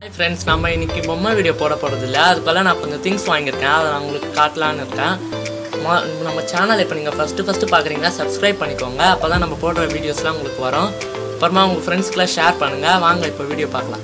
hi friends நம்ம இன்னைக்கு பொம்மை வீடியோ போட போகிறது இல்லை அதுக்கெல்லாம் நான் கொஞ்சம் திங்ஸ் வாங்கியிருக்கேன் அதை நான் உங்களுக்கு காட்டலான்னு இருக்கேன் ம- நம்ம சேனல் இப்போ நீங்கள் ஃபஸ்ட்டு ஃபஸ்ட்டு பார்க்குறீங்கன்னா சப்ஸ்கிரைப் பண்ணிக்கோங்க அப்போ தான் நம்ம போடுற வீடியோஸ்லாம் உங்களுக்கு வரும் அப்புறமா உங்கள் ஃப்ரெண்ட்ஸ்க்குலாம் ஷேர் பண்ணுங்கள் வாங்க இப்போ வீடியோ பார்க்கலாம்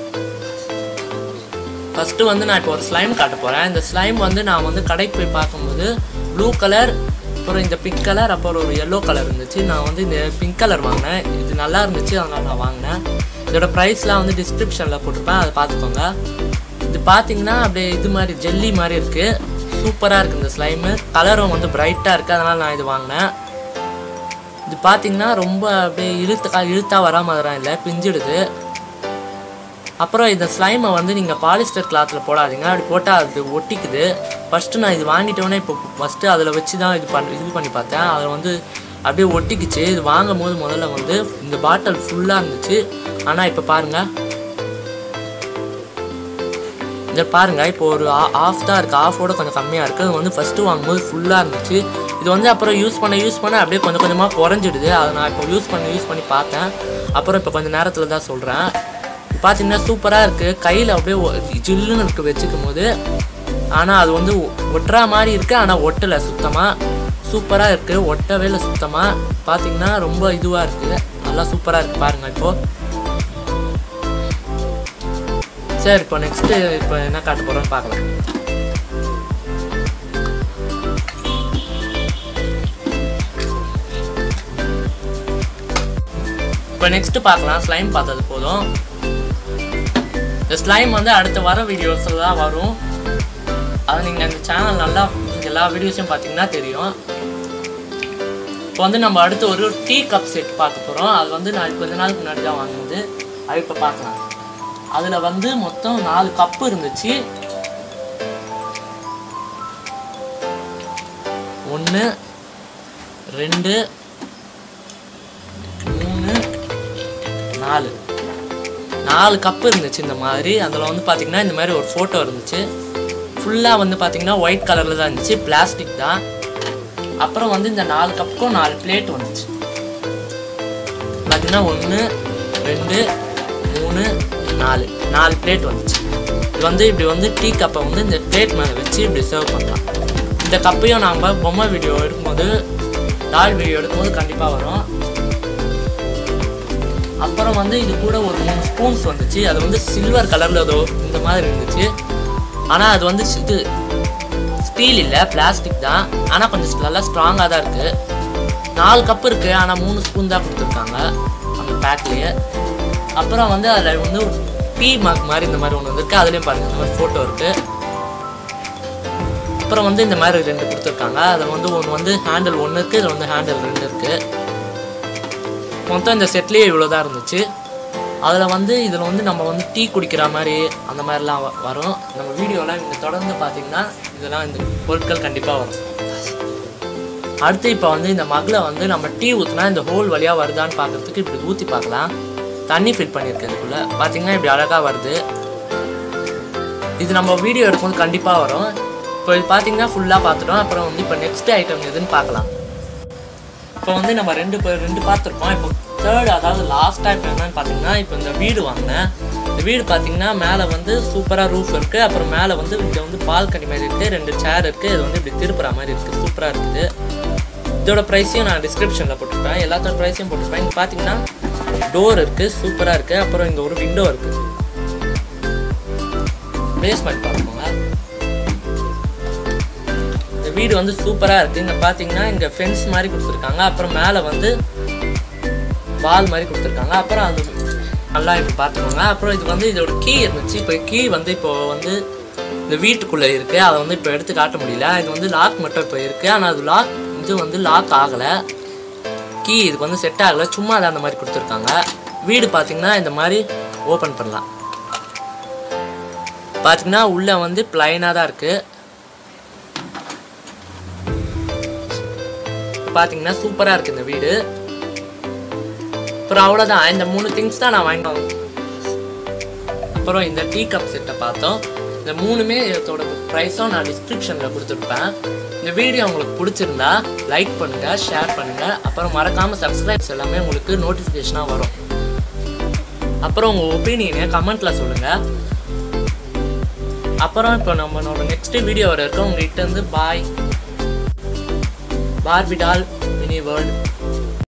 ஃபஸ்ட்டு வந்து நான் இப்போ ஒரு ஸ்லைம் காட்ட போகிறேன் இந்த ஸ்லைம் வந்து நான் வந்து கடைக்கு போய் பார்க்கும்போது ப்ளூ கலர் அப்புறம் இந்த பிங்க் கலர் அப்புறம் ஒரு எல்லோ கலர் இருந்துச்சு நான் வந்து இந்த பிங்க் கலர் வாங்கினேன் இது நல்லா இருந்துச்சு அதனால் நான் வாங்கினேன் இதோட ப்ரைஸ்லாம் வந்து டிஸ்கிரிப்ஷனில் போட்டிருப்பேன் அதை பார்த்துக்கோங்க இது பார்த்தீங்கன்னா அப்படியே இது மாதிரி ஜெல்லி மாதிரி இருக்குது சூப்பராக இருக்குது இந்த ஸ்லைமு கலரும் வந்து பிரைட்டாக இருக்குது அதனால் நான் இது வாங்கினேன் இது பார்த்தீங்கன்னா ரொம்ப அப்படியே இழுத்த இழுத்தா வராமல் அதெல்லாம் இல்லை பிஞ்சிடுது அப்புறம் இந்த ஸ்லைமை வந்து நீங்கள் பாலிஸ்டர் கிளாத்தில் போடாதீங்க அப்படி போட்டால் அது ஒட்டிக்குது ஃபஸ்ட்டு நான் இது வாங்கிட்டோன்னே இப்போ ஃபஸ்ட்டு அதில் வச்சு தான் இது பண்ணி இது பண்ணி பார்த்தேன் அதில் வந்து அப்படியே ஒட்டிக்குச்சு இது வாங்கும் போது முதல்ல வந்து இந்த பாட்டில் ஃபுல்லாக இருந்துச்சு ஆனால் இப்போ பாருங்கள் இதை பாருங்கள் இப்போ ஒரு ஆஃப் தான் இருக்குது ஆஃபோட கொஞ்சம் கம்மியாக இருக்குது அது வந்து ஃபஸ்ட்டு வாங்கும்போது ஃபுல்லாக இருந்துச்சு இது வந்து அப்புறம் யூஸ் பண்ண யூஸ் பண்ண அப்படியே கொஞ்சம் கொஞ்சமாக குறைஞ்சிடுது அதை நான் இப்போ யூஸ் பண்ணி யூஸ் பண்ணி பார்த்தேன் அப்புறம் இப்போ கொஞ்சம் நேரத்தில் தான் சொல்கிறேன் பார்த்தீங்கன்னா சூப்பராக இருக்குது கையில் அப்படியே ஒ- ஜில்லுன்னு இருக்கு வச்சுக்கும் போது ஆனால் அது வந்து ஒ- ஒட்டுறா மாதிரி இருக்குது ஆனால் ஒட்டலை சுத்தமாக சூப்பராக இருக்குது ஒட்டவே இல்லை சுத்தமாக பார்த்தீங்கன்னா ரொம்ப இதுவாக இருக்குது நல்லா சூப்பராக இருக்குது பாருங்கள் இப்போது சரி இப்போ நெக்ஸ்ட்டு இப்போ என்ன காட்ட போகிறோம்னு பார்க்கலாம் இப்போ நெக்ஸ்ட் பார்க்கலாம் ஸ்லைம் பார்த்தது போதும் இந்த ஸ்லைம் வந்து அடுத்த வர வீடியோஸில் தான் வரும் அது நீங்கள் அந்த சேனல் நல்லா எல்லா வீடியோஸையும் பார்த்தீங்கன்னா தெரியும் இப்போ வந்து நம்ம அடுத்து ஒரு டீ கப் செட் பார்க்க போகிறோம் அது வந்து நான் கொஞ்ச நாளுக்கு முன்னாடி தான் வாங்கினது அது இப்போ பார்க்கலாம் அதில் வந்து மொத்தம் நாலு கப்பு இருந்துச்சு ஒன்று ரெண்டு மூணு நாலு நாலு கப்பு இருந்துச்சு இந்த மாதிரி அதில் வந்து பார்த்தீங்கன்னா இந்த மாதிரி ஒரு ஃபோட்டோ இருந்துச்சு ஃபுல்லாக வந்து பார்த்தீங்கன்னா ஒயிட் கலரில் தான் இருந்துச்சு பிளாஸ்டிக் தான் அப்புறம் வந்து இந்த நாலு கப்புக்கும் நாலு பிளேட் வந்துச்சு பார்த்தீங்கன்னா ஒன்று ரெண்டு மூணு நாலு நாலு பிளேட் வந்துச்சு இது வந்து இப்படி வந்து டீ கப்பை வந்து இந்த பிளேட் மேலே வச்சு இப்படி சர்வ் பண்ணலாம் இந்த கப்பையும் நாம் பொம்மை வீடியோ எடுக்கும்போது டால் வீடியோ எடுக்கும்போது கண்டிப்பாக வரும் அப்புறம் வந்து இது கூட ஒரு மூணு ஸ்பூன்ஸ் வந்துச்சு அது வந்து சில்வர் கலரில் ஏதோ இந்த மாதிரி இருந்துச்சு ஆனால் அது வந்து இது ஸ்டீல் இல்லை பிளாஸ்டிக் தான் ஆனால் கொஞ்சம் நல்லா ஸ்ட்ராங்காக தான் இருக்குது நாலு கப் இருக்குது ஆனால் மூணு ஸ்பூன் தான் கொடுத்துருக்காங்க அந்த பேக்லேயே அப்புறம் வந்து அதில் வந்து ஒரு டீ மார்க் மாதிரி இந்த மாதிரி ஒன்று வந்துருக்கு அதுலேயும் பாருங்கள் இந்த மாதிரி ஃபோட்டோ இருக்குது அப்புறம் வந்து இந்த மாதிரி ரெண்டு கொடுத்துருக்காங்க அதில் வந்து ஒன்று வந்து ஹேண்டில் ஒன்று இருக்குது இதில் வந்து ஹேண்டில் ரெண்டு இருக்குது மொத்தம் இந்த செட்லேயே இவ்வளோ தான் இருந்துச்சு அதில் வந்து இதில் வந்து நம்ம வந்து டீ குடிக்கிற மாதிரி அந்த மாதிரிலாம் வ- வரும் நம்ம வீடியோலாம் நீங்கள் தொடர்ந்து பார்த்தீங்கன்னா இதெல்லாம் இந்த பொருட்கள் கண்டிப்பாக வரும் அடுத்து இப்போ வந்து இந்த மகில் வந்து நம்ம டீ ஊற்றினா இந்த ஹோல் வழியாக வருதான்னு பார்க்கறதுக்கு இப்படி ஊற்றி பார்க்கலாம் தண்ணி ஃபில் பண்ணியிருக்கேன் இதுக்குள்ளே பார்த்தீங்கன்னா இப்படி அழகாக வருது இது நம்ம வீடியோ எடுக்கும்போது கண்டிப்பாக வரும் இப்போ இது பார்த்தீங்கன்னா ஃபுல்லாக பார்த்துட்டோம் அப்புறம் வந்து இப்போ நெக்ஸ்ட் ஐட்டம் எதுன்னு பார்க்கலாம் இப்போ வந்து நம்ம ரெண்டு பேர் ரெண்டு பார்த்துருக்கோம் இப்போ தேர்ட் அதாவது லாஸ்ட்டாக இப்போ என்னன்னு பார்த்தீங்கன்னா இப்போ இந்த வீடு வாங்கினேன் இந்த வீடு பார்த்தீங்கன்னா மேலே வந்து சூப்பராக ரூஃப் இருக்குது அப்புறம் மேலே வந்து இங்கே வந்து பால்கனி மாதிரி இருக்குது ரெண்டு சேர் இருக்குது இது வந்து இப்படி திருப்புற மாதிரி இருக்குது சூப்பராக இருக்குது இதோட ப்ரைஸையும் நான் டிஸ்கிரிப்ஷனில் போட்டிருப்பேன் எல்லாத்தோட ப்ரைஸையும் போட்டிருப்பேன் இங்கே பார்த்தீங்கன்னா டோர் இருக்குது சூப்பராக இருக்குது அப்புறம் இங்கே ஒரு விண்டோ இருக்குது பேஸ்மெண்ட் பார்த்துக்கோங்க இந்த வீடு வந்து சூப்பராக இருக்குது இங்கே பார்த்தீங்கன்னா இங்கே ஃபென்ஸ் மாதிரி கொடுத்துருக்காங்க அப்புறம் மேலே வந்து வால் மாதிரி கொடுத்துருக்காங்க அப்புறம் அது நல்லா இப்போ பார்த்துக்கோங்க அப்புறம் இது வந்து இதோட கீ இருந்துச்சு இப்போ கீ வந்து இப்போ வந்து இந்த வீட்டுக்குள்ளே இருக்குது அதை வந்து இப்போ எடுத்து காட்ட முடியல இது வந்து லாக் மட்டும் இப்போ இருக்குது ஆனால் அது லாக் இது வந்து லாக் ஆகலை கீ இதுக்கு வந்து செட் ஆகலை சும்மா அதை அந்த மாதிரி கொடுத்துருக்காங்க வீடு பார்த்தீங்கன்னா இந்த மாதிரி ஓப்பன் பண்ணலாம் பார்த்தீங்கன்னா உள்ளே வந்து பிளைனாக தான் இருக்குது பார்த்தீங்கன்னா சூப்பராக இருக்குது இந்த வீடு அப்புறம் அவ்வளோதான் இந்த மூணு திங்ஸ் தான் நான் வாங்கிட்டு அப்புறம் இந்த டீ கப் செட்டை பார்த்தோம் இந்த மூணுமே இதோட ப்ரைஸும் நான் டிஸ்கிரிப்ஷனில் கொடுத்துருப்பேன் இந்த வீடியோ உங்களுக்கு பிடிச்சிருந்தா லைக் பண்ணுங்கள் ஷேர் பண்ணுங்கள் அப்புறம் மறக்காமல் சப்ஸ்கிரைப்ஸ் எல்லாமே உங்களுக்கு நோட்டிஃபிகேஷனாக வரும் அப்புறம் உங்கள் ஒப்பீனியனை கமெண்ட்டில் சொல்லுங்கள் அப்புறம் இப்போ நம்மளோட நெக்ஸ்ட் வீடியோ வர இருக்க உங்ககிட்ட இருந்து bye Barbie doll mini world